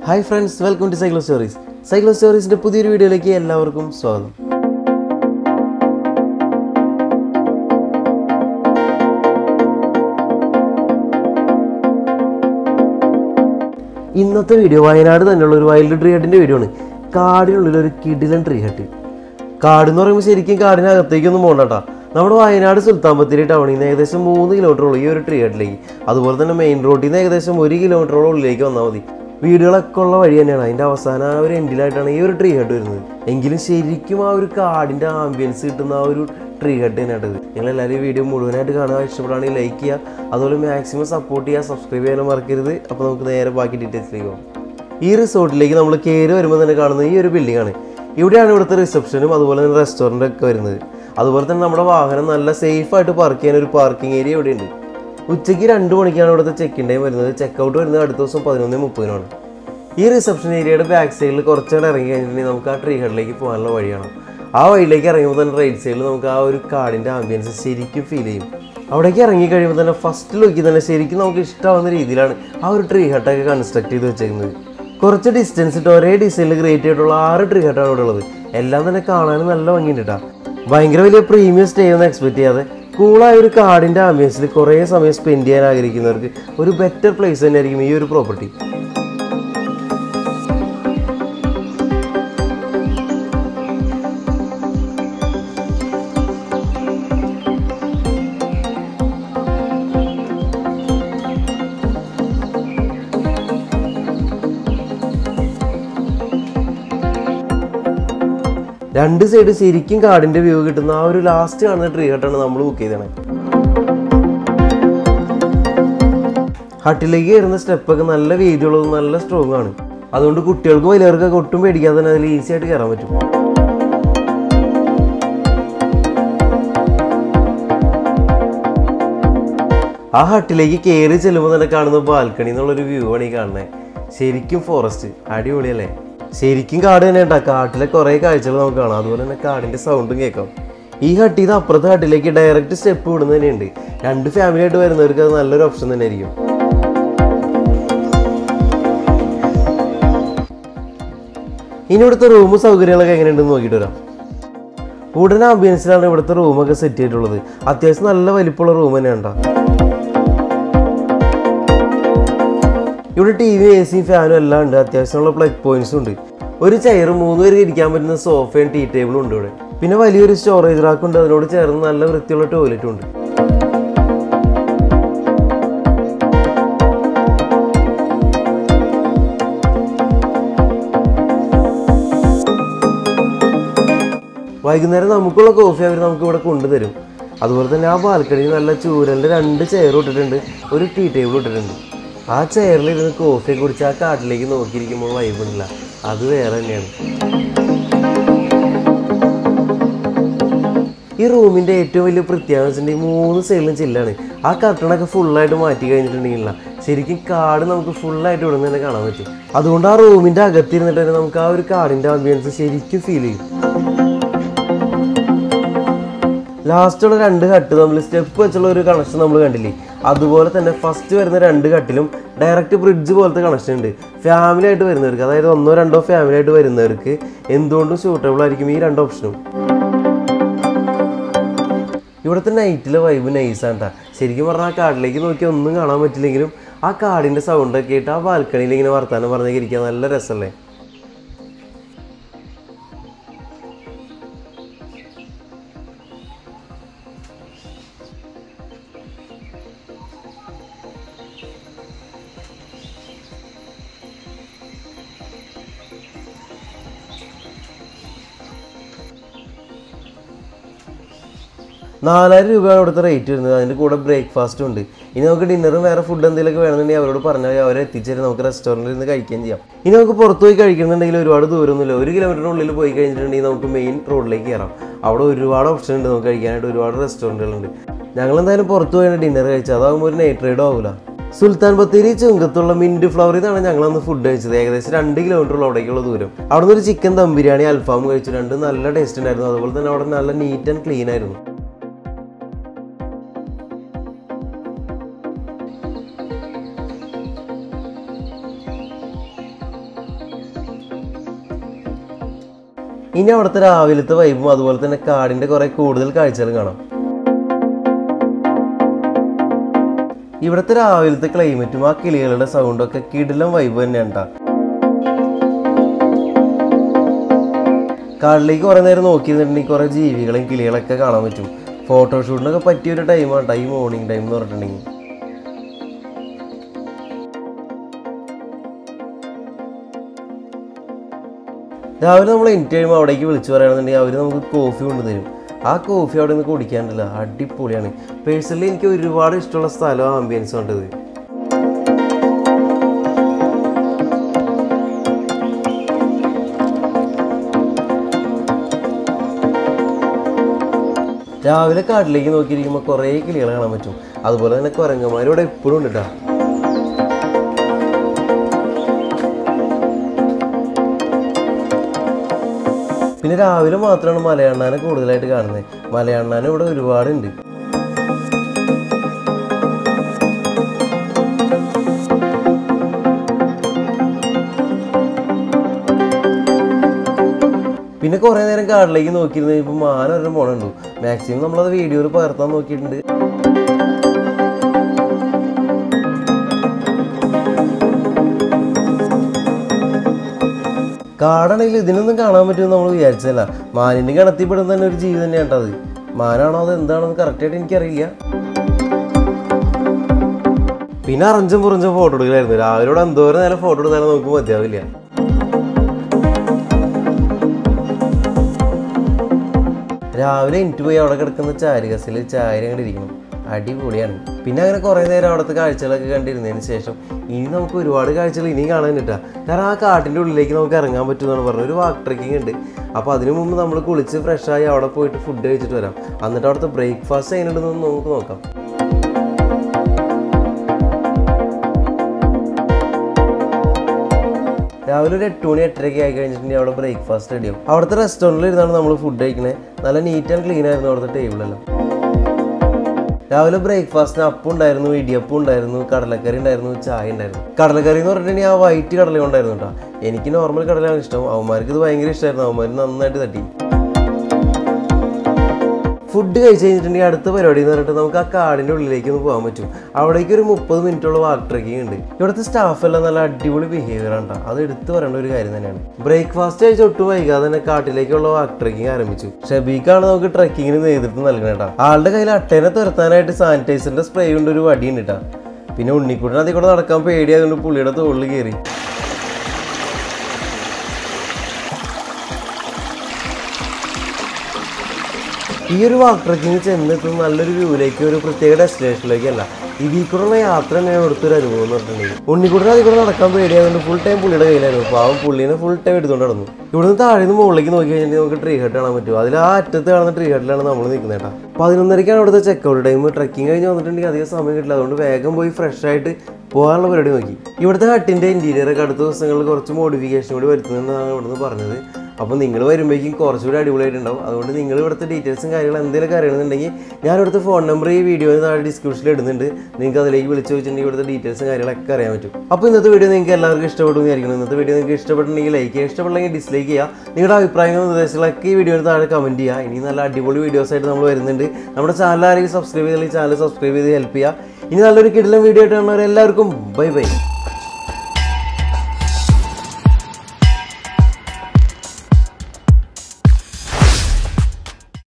Hi friends welcome to Cyclo Stories Cyclo സ്റ്റോറീസിൻ്റെ പുതിയൊരു വീഡിയോയിലേക്ക് എല്ലാവർക്കും സ്വാഗതം ഇന്നത്തെ വീഡിയോ വയനാട് തന്നെയുള്ള ഒരു വൈൽഡ് ട്രീ ഹട്ടിൻ്റെ വീഡിയോ ആണ് കാടിനുള്ളിൽ ഒരു കിടിലൻ ട്രീ ഹട്ട് കാട് എന്ന് പറയുമ്പോൾ ശരിക്കും കാടിനകത്തേക്കൊന്നും പോകണ്ടട്ടാ നമ്മുടെ വയനാട് സുൽത്താൻ ബത്തേരി ടൗണിൽ നിന്ന് ഏകദേശം മൂന്ന് കിലോമീറ്ററോളം ഈ ഒരു ട്രീ ഹട്ടിലേക്ക് അതുപോലെ തന്നെ മെയിൻ റോഡിൽ നിന്ന് ഏകദേശം ഒരു കിലോമീറ്ററോളം ഉള്ളിലേക്ക് വന്നാൽ മതി വീടുകളൊക്കെ ഉള്ള വഴി തന്നെയാണ് അതിൻ്റെ അവസാനം ആ ഒരു എൻഡിലായിട്ടാണ് ഈ ഒരു ട്രീ ഹട്ട് വരുന്നത് എങ്കിലും ശരിക്കും ആ ഒരു കാടിൻ്റെ ആംബിയൻസ് കിട്ടുന്ന ആ ഒരു ട്രീ ഹട്ട് തന്നെയാണ് ഇത് നിങ്ങൾ എല്ലാവരും ഈ വീഡിയോ മുഴുവനായിട്ട് കാണുക ഇഷ്ടപ്പെടുകയാണെങ്കിൽ ലൈക്ക് ചെയ്യുക അതുപോലെ മാക്സിമം സപ്പോർട്ട് ചെയ്യുക സബ്സ്ക്രൈബ് ചെയ്യാനും മറക്കരുത് അപ്പോൾ നമുക്ക് നേരെ ബാക്കി ഡീറ്റെയിൽസിലേക്ക് പോകാം ഈ റിസോർട്ടിലേക്ക് നമ്മൾ കയറി വരുമ്പോൾ തന്നെ കാണുന്നത് ഈ ഒരു ബിൽഡിംഗ് ആണ് ഇവിടെയാണ് ഇവിടുത്തെ റിസപ്ഷനും അതുപോലെ തന്നെ റെസ്റ്റോറൻ്റ് ഒക്കെ വരുന്നത് അതുപോലെ തന്നെ നമ്മുടെ വാഹനം നല്ല സേഫ് ആയിട്ട് പാർക്ക് ചെയ്യാൻ ഒരു പാർക്കിംഗ് ഏരിയ ഇവിടെയുണ്ട് ഉച്ചയ്ക്ക് രണ്ട് മണിക്കാണ് ഇവിടുത്തെ ചെക്ക് ടൈം വരുന്നത് ചെക്ക് ഔട്ട് വരുന്നത് അടുത്ത ദിവസം പതിനൊന്ന് മുപ്പതിനാണ് ഈ റിസപ്ഷൻ ഏരിയയുടെ ബാക്ക് സൈഡിൽ കുറച്ചുകൂടെ ഇറങ്ങി കഴിഞ്ഞിട്ടുണ്ടെങ്കിൽ നമുക്ക് ആ ട്രീ ഹെഡിലേക്ക് പോകാനുള്ള വഴിയാണ് ആ വഴിയിലേക്ക് ഇറങ്ങുമ്പോൾ തന്നെ റൈറ്റ് സൈഡിൽ നമുക്ക് ആ ഒരു കാടിൻ്റെ ആംബിയൻസ് ശരിക്കും ഫീൽ ചെയ്യും അവിടേക്ക് ഇറങ്ങി കഴിയുമ്പോൾ തന്നെ ഫസ്റ്റ് ലുക്കിൽ തന്നെ ശരിക്കും നമുക്ക് ഇഷ്ടമാവുന്ന രീതിയിലാണ് ആ ഒരു ട്രീ ഹട്ടൊക്കെ കൺസ്ട്രക്ട് ചെയ്ത് വെച്ചേക്കുന്നത് കുറച്ച് ഡിസ്റ്റൻസ് ഇട്ട് ഒരേ ഡിസൈനിൽ ക്രിയേറ്റ് ചെയ്തിട്ടുള്ള ആറ് ട്രീ ഹട്ടാണ് ഇവിടെ ഉള്ളത് എല്ലാം തന്നെ കാണാനും നല്ല ഭംഗിയുണ്ട് കേട്ടോ ഭയങ്കര വലിയ പ്രീമിയം സ്റ്റേ ഒന്നും എക്സ്പെക്ട് ചെയ്യാതെ കൂളായ ഒരു കാടിൻ്റെ ആംബിയൻസിൽ കുറേ സമയം സ്പെൻഡ് ചെയ്യാൻ ആഗ്രഹിക്കുന്നവർക്ക് ഒരു ബെറ്റർ പ്ലേസ് തന്നെയായിരിക്കും ഈ ഒരു പ്രോപ്പർട്ടി രണ്ട് സൈഡ് ശരിക്കും കാടിന്റെ വ്യൂ കിട്ടുന്ന ആ ഒരു ലാസ്റ്റ് കാണുന്ന ട്രീ ഹട്ടാണ് നമ്മൾ ബുക്ക് ചെയ്തത് ഹട്ടിലേക്ക് കയറുന്ന സ്റ്റെപ്പൊക്കെ നല്ല വീതിയുള്ളതും നല്ല സ്ട്രോങ് ആണ് അതുകൊണ്ട് കുട്ടികൾക്ക് വലിയവർക്കൊക്കെ ഒട്ടും പേടിക്കാതെ തന്നെ അതിൽ ഈസി ആയിട്ട് കയറാൻ പറ്റും ആ ഹട്ടിലേക്ക് കയറി ചെല്ലുമ്പോൾ തന്നെ കാണുന്ന ബാൽക്കണി എന്നുള്ളൊരു വ്യൂ ആണ് ഈ കാണുന്നത് ശരിക്കും ഫോറസ്റ്റ് അടിപൊളിയല്ലേ ശരിക്കും കാട് തന്നെ ഉണ്ടാ കാട്ടിലെ കുറേ കാഴ്ചകൾ നമുക്ക് കാണാം അതുപോലെ തന്നെ കാടിന്റെ സൗണ്ടും കേൾക്കാം ഈ ഹട്ടിൽ നിന്ന് അപ്പുറത്തെ ഹട്ടിലേക്ക് ഡയറക്റ്റ് സ്റ്റെപ്പ് വിടുന്നത് തന്നെയുണ്ട് രണ്ട് ഫാമിലി ആയിട്ട് വരുന്നവർക്ക് അത് നല്ലൊരു ഓപ്ഷൻ തന്നെ ആയിരിക്കും ഇനി ഇവിടുത്തെ റൂം സൗകര്യങ്ങളൊക്കെ എങ്ങനെയുണ്ടെന്ന് നോക്കിയിട്ട് വരാം ഉടനെ ആംബിയൻസിലാണ് ഇവിടുത്തെ റൂമൊക്കെ സെറ്റ് ചെയ്തിട്ടുള്ളത് അത്യാവശ്യം നല്ല വലിപ്പമുള്ള റൂം തന്നെ ഉണ്ടാ ഇവിടെ ടി വി എ സിയും ഫാനും എല്ലാം ഉണ്ട് അത്യാവശ്യമുള്ള പ്ലഗ് പോയിന്റ്സും ഉണ്ട് ഒരു ചെയറും മൂന്ന് പേർക്ക് ഇരിക്കാൻ പറ്റുന്ന സോഫയും ടീ ടേബിളും ഉണ്ട് ഇവിടെ പിന്നെ വലിയൊരു സ്റ്റോറേജ് റാക്ക് ഉണ്ട് അതിനോട് ചേർന്ന് നല്ല വൃത്തിയുള്ള ടോയ്ലറ്റും ഉണ്ട് വൈകുന്നേരം നമുക്കുള്ള കോഫി അവർ നമുക്ക് ഇവിടെ കൊണ്ടുതരും അതുപോലെ തന്നെ ആ ബാൽക്കണിയിൽ നല്ല ചൂരലിൻ്റെ രണ്ട് ചെയർ ഇട്ടിട്ടുണ്ട് ഒരു ടീ ടേബിൾ ഇട്ടിട്ടുണ്ട് ആ ചെയറിൽ ഇരുന്ന് കോഫി കുടിച്ച് ആ കാട്ടിലേക്ക് നോക്കിയിരിക്കുമ്പോൾ വൈബ് ഉണ്ടില്ല അത് വേറെ തന്നെയാണ് ഈ റൂമിന്റെ ഏറ്റവും വലിയ പ്രത്യേകത വെച്ചിട്ടുണ്ടെങ്കിൽ മൂന്ന് സൈഡിലും ചില്ലാണ് ആ കർട്ടണൊക്കെ ഫുള്ളായിട്ട് മാറ്റി കഴിഞ്ഞിട്ടുണ്ടെങ്കില്ല ശരിക്കും കാട് നമുക്ക് ഫുള്ളായിട്ട് ഇവിടെ നിന്ന് തന്നെ കാണാൻ പറ്റും അതുകൊണ്ട് ആ റൂമിന്റെ അകത്തിരുന്നിട്ട് തന്നെ നമുക്ക് ആ ഒരു കാടിന്റെ ആംബിയൻസ് ശരിക്കും ഫീൽ ചെയ്യും ലാസ്റ്റുള്ള രണ്ട് കട്ട് തമ്മിൽ സ്റ്റെപ്പ് വെച്ചുള്ള ഒരു കണക്ഷൻ നമ്മൾ കണ്ടില്ലേ അതുപോലെ തന്നെ ഫസ്റ്റ് വരുന്ന രണ്ട് കട്ടിലും ഡയറക്റ്റ് ബ്രിഡ്ജ് പോലത്തെ കണക്ഷൻ ഉണ്ട് ഫാമിലി ആയിട്ട് വരുന്നവർക്ക് അതായത് ഒന്നോ രണ്ടോ ഫാമിലി ആയിട്ട് വരുന്നവർക്ക് എന്തുകൊണ്ടും സ്യൂട്ടബിൾ ആയിരിക്കും ഈ രണ്ട് ഓപ്ഷനും ഇവിടുത്തെ നൈറ്റിലെ വൈബ് നൈസാണ് കേട്ടോ ശരിക്കും പറഞ്ഞാൽ ആ കാടിലേക്ക് നോക്കി ഒന്നും കാണാൻ പറ്റില്ലെങ്കിലും ആ കാടിൻ്റെ സൗണ്ടൊക്കെ ആയിട്ട് ആ ബാൽക്കണിയിൽ ഇങ്ങനെ വർത്താനം പറഞ്ഞൊക്കെ ഇരിക്കാൻ നല്ല രസമല്ലേ നാലായിരം രൂപയാണ് ഇവിടുത്തെ റേറ്റ് വരുന്നത് അതിൻ്റെ കൂടെ ബ്രേക്ക്ഫാസ്റ്റും ഉണ്ട് ഇനി നമുക്ക് ഡിന്നറും വേറെ ഫുഡ് എന്തെങ്കിലുമൊക്കെ വേണമെന്നുണ്ടെങ്കിൽ അവരോട് പറഞ്ഞാൽ അവരെ എത്തിച്ചേരും നമുക്ക് റെസ്റ്റോറൻറ്റിൽ നിന്ന് കഴിക്കുകയും ചെയ്യാം ഇനി നമുക്ക് പുറത്ത് പോയി കഴിക്കുന്നുണ്ടെങ്കിൽ ഒരുപാട് ദൂരമൊന്നുമില്ല ഒരു കിലോമീറ്ററിനുള്ളിൽ പോയി കഴിഞ്ഞിട്ടുണ്ടെങ്കിൽ നമുക്ക് മെയിൻ റോഡിലേക്ക് കയറാം അവിടെ ഒരുപാട് ഓപ്ഷൻ ഉണ്ട് നമുക്ക് കഴിക്കാനായിട്ട് ഒരുപാട് റെസ്റ്റോറൻറ്റുകളുണ്ട് ഞങ്ങൾ എന്തായാലും പുറത്ത് പോയാണ് ഡിന്നർ കഴിച്ചത് അതാകുമ്പോൾ ഒരു നൈറ്റ് റൈഡും ആവില്ല സുൽത്താൻ ബത്തേരി ചുങ്കത്തുള്ള മിൻറ്റ് ഫ്ലവറിൽ നിന്നാണ് ഞങ്ങൾ അന്ന് ഫുഡ് കഴിച്ചത് ഏകദേശം രണ്ട് കിലോമീറ്റർ അവിടേക്കുള്ള ദൂരം അവിടെ നിന്ന് ഒരു ചിക്കൻ ദം ബിരിയാണി അൽഫാം കഴിച്ചു രണ്ട് നല്ല ടേസ്റ്റ് ഉണ്ടായിരുന്നു അതുപോലെ തന്നെ അവിടെ നല്ല നീറ്റ് ആൻഡ് ക്ലീൻ ആയിരുന്നു ഇനി അവിടുത്തെ രാവിലത്തെ വൈബും അതുപോലെ തന്നെ കാടിന്റെ കുറെ കൂടുതൽ കാഴ്ചകൾ കാണാം ഇവിടുത്തെ രാവിലത്തെ ക്ലൈമറ്റും ആ കിളികളുടെ സൗണ്ടും ഒക്കെ കിടിലം വൈബ് തന്നെയാണ് ട്ടാ. കാട്ടിലേക്ക് കുറെ നേരം നോക്കി നിന്നിട്ടുണ്ടെങ്കിൽ കുറെ ജീവികളും കിളികളൊക്കെ കാണാൻ പറ്റും ഫോട്ടോഷൂട്ടിനൊക്കെ പറ്റിയ ഒരു ടൈമാണ് ട്ടാ ഈ മോർണിംഗ് ടൈം എന്ന് പറഞ്ഞിട്ടുണ്ടെങ്കിൽ രാവിലെ നമ്മൾ എനിക്ക് കഴിയുമ്പോൾ അവിടേക്ക് വിളിച്ചു പറയുകയാണെന്നുണ്ടെങ്കിൽ അവർ നമുക്ക് കോഫി കൊണ്ടുതരും ആ കോഫി അവിടെ നിന്ന് കുടിക്കാനില്ല അടിപൊളിയാണ് പേഴ്സണലി എനിക്ക് ഒരുപാട് ഇഷ്ടമുള്ള സ്ഥലവും ആംബിയൻസും ഉണ്ടത് രാവിലെ കാട്ടിലേക്ക് നോക്കിയിരിക്കുമ്പോൾ കുറേ കിളികൾ കാണാൻ പറ്റും അതുപോലെ തന്നെ കുരങ്ങന്മാർ ഇവിടെ എപ്പോഴും ഉണ്ട് കേട്ടോ പിന്നെ രാവിലെ മാത്രമാണ് മലയണ്ണാനെ കൂടുതലായിട്ട് കാണുന്നത് മലയണ്ണാൻ ഇവിടെ ഒരുപാടുണ്ട് പിന്നെ കുറേ നേരം കാട്ടിലേക്ക് നോക്കിയിരുന്ന ഇപ്പൊ മാന ഒരെണ്ണം പോണുണ്ടു മാക്സിമം നമ്മളത് വീഡിയോയിൽ പകർത്താൻ നോക്കിയിട്ടുണ്ട് കാടാണെങ്കിൽ ഇതിനൊന്നും കാണാൻ പറ്റുമെന്ന് നമ്മൾ വിചാരിച്ചതല്ല മാനിന്റെ കണത്തിപ്പെടുന്ന തന്നെ ഒരു ജീവി തന്നെയാണ് ട്ടോ അത് മാനാണോ അത് എന്താണെന്ന് കറക്റ്റായിട്ട് എനിക്കറിയില്ല പിന്നെ അറഞ്ചും പുറഞ്ചും ഫോട്ടോ എടുക്കലായിരുന്നു രാവിലെ ഇവിടെ എന്തോരം നേരം ഫോട്ടോ എടുത്താലും നമുക്ക് മതിയാവില്ല രാവിലെ എനിക്ക് പോയി അവിടെ കിടക്കുന്ന ചാരുകസിൽ ചായ കണ്ട് ഇരിക്കണം അടിപൊളിയാണ് പിന്നെ അങ്ങനെ കുറേ നേരം അവിടുത്തെ കാഴ്ചകളൊക്കെ കണ്ടിരുന്നതിന് ശേഷം ഇനി നമുക്ക് ഒരുപാട് കാഴ്ചകൾ ഇനിയും കാണാൻ കിട്ടുക കാരണം ആ കാട്ടിൻ്റെ ഉള്ളിലേക്ക് നമുക്ക് ഇറങ്ങാൻ പറ്റുമെന്നാണ് പറഞ്ഞത് ഒരു വാക്ക് ട്രക്കിംഗ് ഉണ്ട് അപ്പോൾ അതിനു മുമ്പ് നമ്മൾ കുളിച്ച് ഫ്രഷായി അവിടെ പോയിട്ട് ഫുഡ് കഴിച്ചിട്ട് വരാം എന്നിട്ട് അവിടുത്തെ ബ്രേക്ക്ഫാസ്റ്റ് എങ്ങനെയുണ്ടെന്ന് നമുക്ക് നോക്കാം രാവിലെ ഒരു എട്ട് മണി എട്ടരയ്ക്ക് ആയി കഴിഞ്ഞിട്ടുണ്ടെങ്കിൽ അവിടെ ബ്രേക്ക്ഫാസ്റ്റ് റെഡിയാവും അവിടുത്തെ റെസ്റ്റോറൻറ്റിൽ ഇരുന്നാണ് നമ്മൾ ഫുഡ് കഴിക്കണേ നല്ല നീറ്റ് ആൻഡ് ക്ലീൻ ആയിരുന്നു അവിടുത്തെ ടേബിളെല്ലാം രാവിലെ ബ്രേക്ക്ഫാസ്റ്റിന് അപ്പം ഉണ്ടായിരുന്നു ഇടിയപ്പം ഉണ്ടായിരുന്നു കടലക്കറി ഉണ്ടായിരുന്നു ചായ ഉണ്ടായിരുന്നു കടലക്കറി എന്ന് പറഞ്ഞിട്ടുണ്ടെങ്കിൽ ആ വൈറ്റ് കടല ഉണ്ടായിരുന്നു കേട്ടോ എനിക്ക് നോർമൽ കടലയാണ് ഇഷ്ടം അവന്മാർക്ക് ഇത് ഭയങ്കര ഇഷ്ടമായിരുന്നു അവന്മാർ നന്നായിട്ട് തട്ടി ഫുഡ് കഴിച്ച് കഴിഞ്ഞിട്ടുണ്ടെങ്കിൽ അടുത്ത പരിപാടി എന്ന് പറഞ്ഞിട്ട് നമുക്ക് ആ കാടിൻ്റെ ഉള്ളിലേക്ക് ഒന്ന് പോകാൻ പറ്റും അവിടേക്ക് ഒരു മുപ്പത് മിനിറ്റുള്ള വാക്ക് ട്രക്കിംഗ് ഉണ്ട് ഇവിടുത്തെ സ്റ്റാഫ് എല്ലാം നല്ല അടിപൊളി ബിഹേവിയർ ആണ് ട്ടോ. അത് എടുത്തു പറയേണ്ട ഒരു കാര്യം തന്നെയാണ് ബ്രേക്ക്ഫാസ്റ്റ് കഴിച്ച് ഒട്ടും വൈകാതെ തന്നെ കാട്ടിലേക്കുള്ള വാക്ക് ട്രക്കിംഗ് ആരംഭിച്ചു ഷബീക്കാണ് നമുക്ക് ട്രക്കിങ്ങിന് നേതൃത്വം നൽകണേ കേട്ടോ ആളുടെ കയ്യിൽ അട്ടേനെ തുരത്താനായിട്ട് സാനിറ്റൈസറിന്റെ സ്പ്രേ കൊണ്ട് ഒരു വടിയുണ്ട് കേട്ടോ പിന്നെ ഉണ്ണിക്കുട്ടൻ അതിൽ കൂടെ നടക്കാൻ പേടിയായതുകൊണ്ട് പുള്ളിയുടെ തോളിൽ കയറി ഈ ഒരു വാക്ക് ട്രക്കിങ് ചെന്നെത്തുന്ന നല്ലൊരു വ്യൂവിലേക്ക് ഒരു പ്രത്യേക ഡെസ്റ്റിനേഷനിലേക്കല്ല ഇതിൽ കൂടെയുള്ള യാത്ര തന്നെ എടുത്തൊരു അനുഭവം എന്ന് പറഞ്ഞിട്ടുണ്ടെങ്കിൽ ഉണ്ണിക്കുട്ടൻ അതിൽ കൂടെ നടക്കാൻ പേടിയായതുകൊണ്ട് ഫുൾ ടൈം പുള്ളിയുടെ കയ്യിലായിരുന്നു പാവം പുള്ളിനെ ഫുൾ ടൈം എടുത്തുകൊണ്ട് നടന്നു ഇവിടുന്ന് താഴെ നിന്ന് മുകളിലേക്ക് നോക്കി കഴിഞ്ഞാൽ നമുക്ക് ട്രീ ഹട്ട് കാണാൻ പറ്റും അതിൽ ആ അറ്റത്ത് കാണുന്ന ട്രീ ഹട്ടിലാണ് നമ്മൾ നിൽക്കുന്നത് കേട്ടോ പതിനൊന്നരയ്ക്കാണ് ഇവിടുത്തെ ചെക്കൗട്ട് ടൈം ട്രക്കിംഗ് കഴിഞ്ഞ് വന്നിട്ടുണ്ടെങ്കിൽ അധികം സമയം കിട്ടില്ല അതുകൊണ്ട് വേഗം പോയി ഫ്രഷ് ആയിട്ട് പോകാനുള്ള പരിപാടി നോക്കി ഇവിടുത്തെ ഹട്ടിൻ്റെ ഇൻറ്റീരിയറൊക്കെ അടുത്ത ദിവസങ്ങളിൽ കുറച്ച് മോഡിഫിക്കേഷൻ കൂടി വരുത്തുന്നുണ്ടെന്നാണ് ഇവിടുന്ന് പറഞ്ഞത് അപ്പോൾ നിങ്ങൾ വരുമ്പോഴേക്കും കുറച്ചുകൂടി അടിപൊളിയായിട്ടുണ്ടാവും അതുകൊണ്ട് നിങ്ങൾ ഇവിടുത്തെ ഡീറ്റെയിൽസും കാര്യങ്ങളും എന്തെങ്കിലുമൊക്കെ അറിയണമെന്നുണ്ടെങ്കിൽ ഞാൻ ഇവിടുത്തെ ഫോൺ നമ്പർ ഈ വീഡിയോയിൽ താഴെ ഡിസ്ക്രിപ്ഷനിൽ ഇടുന്നുണ്ട് നിങ്ങൾക്ക് അതിലേക്ക് വിളിച്ച് ചോദിച്ചിട്ടുണ്ടെങ്കിൽ ഇവിടുത്തെ ഡീറ്റെയിൽസും കാര്യങ്ങളൊക്കെ അറിയാൻ പറ്റും അപ്പോൾ ഇന്നത്തെ വീഡിയോ നിങ്ങൾക്ക് എല്ലാവർക്കും ഇഷ്ടപ്പെട്ടു എന്നായിരിക്കണം ഇന്നത്തെ വീഡിയോ നിങ്ങൾക്ക് ഇഷ്ടപ്പെട്ടിട്ടുണ്ടെങ്കിൽ ലൈക്ക് ചെയ്യുക ഇഷ്ടപ്പെട്ടില്ലെങ്കിൽ ഡിസ്ലൈക്ക് ചെയ്യുക നിങ്ങളുടെ അഭിപ്രായങ്ങളും നിർദ്ദേശങ്ങളൊക്കെ ഈ വീഡിയോയിൽ താഴെ കമൻറ്റ് ചെയ്യുക ഇനി നല്ല അടിപൊളി വീഡിയോസ് ആയിട്ട് നമ്മൾ വരുന്നുണ്ട് നമ്മുടെ ചാനൽ ആരെങ്കിലും സബ്സ്ക്രൈബ് ചെയ്താൽ ചാനൽ സബ്സ്ക്രൈബ് ചെയ്ത് ഹെൽപ്പ് ചെയ്യുക ഇനി നല്ലൊരു കിടിലം വീഡിയോ ആയിട്ട് കാണുന്നവരെല്ലാവർക്കും ബൈ ബൈ